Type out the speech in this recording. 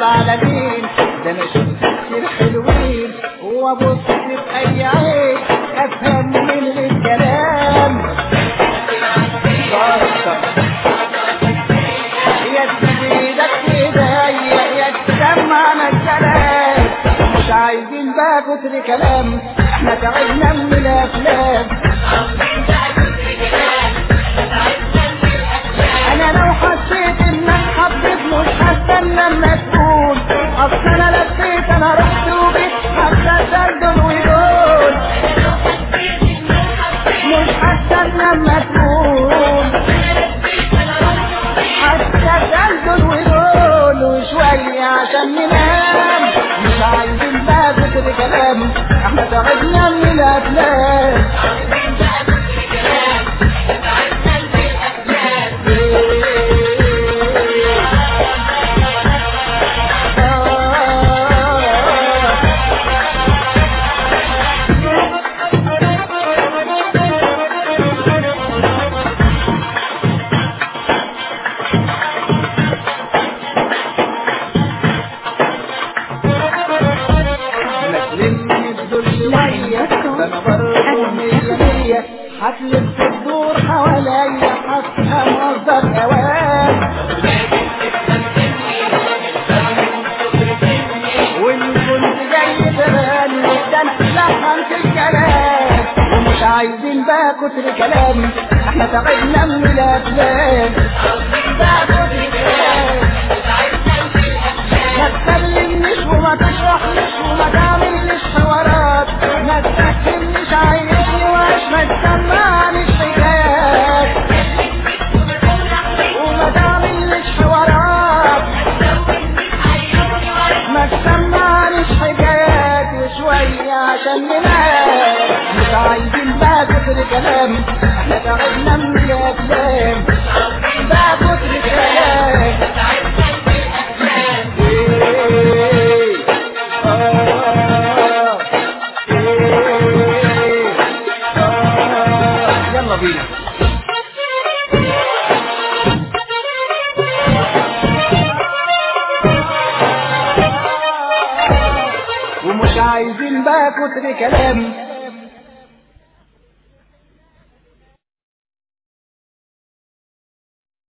العالمين ده انا شفت كتير حلوين وابص في اي عين افهم من الكلام يا تزيدك كده يا تسمعنا الكلام مش عايزين بقى كتر كلام احنا تعبنا من الافلام انا لو حسيت انك حبيت مش هستنى لما تقول اصل انا لفيت انا رحت وجيت حتى تردد ويقول مش هستنى لما تقول حتى تردد ويقول وشوية عشان ننام مش عايزين بقى كتر كلام احنا تعبنا من الافلام هتلف الدور حواليا هفهم مصدر اوان وان كنت جاي تباني ده انا لحنت الكلام ومش عايزين بقى كتر كلام احنا تعبنا من الافلام بقى كتر كلام ما تكلمنيش وما تشرحليش وما تعمليش حوارات ما تفهمنيش عايزني واش ما تسمعنيش حكايات وما تعمليش حوارات ما تسمعنيش حكايات وشوية عشان ننام مش عايزين بقى كتر كلام احنا تعبنا من الافلام بقى كتر كلام يلا بينا ومش عايزين بقى كتر كلام